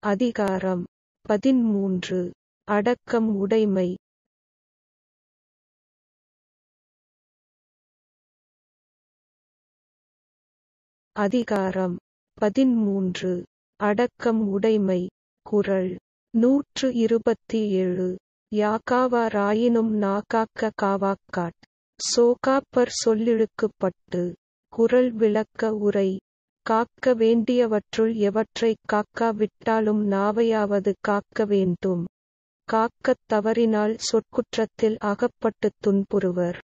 அதிகாரம் பதின்மூன்று அடக்கம் உடைமை அதிகாரம் பதின்மூன்று அடக்கம் உடைமை குறள் நூற்று இருபத்தி ஏழு யாக்காவாராயினும் நாகாக்க காவாக்காட் சோகாப்பர் சொல்லிழுக்குப்பட்டு குறள் விளக்க உரை காக்க வேண்டியவற்றுள் எவற்றைக் காக்காவிட்டாலும் நாவையாவது காக்க வேண்டும் காக்கத் தவறினால் சொற்குற்றத்தில் அகப்பட்டுத் துன்புறுவர்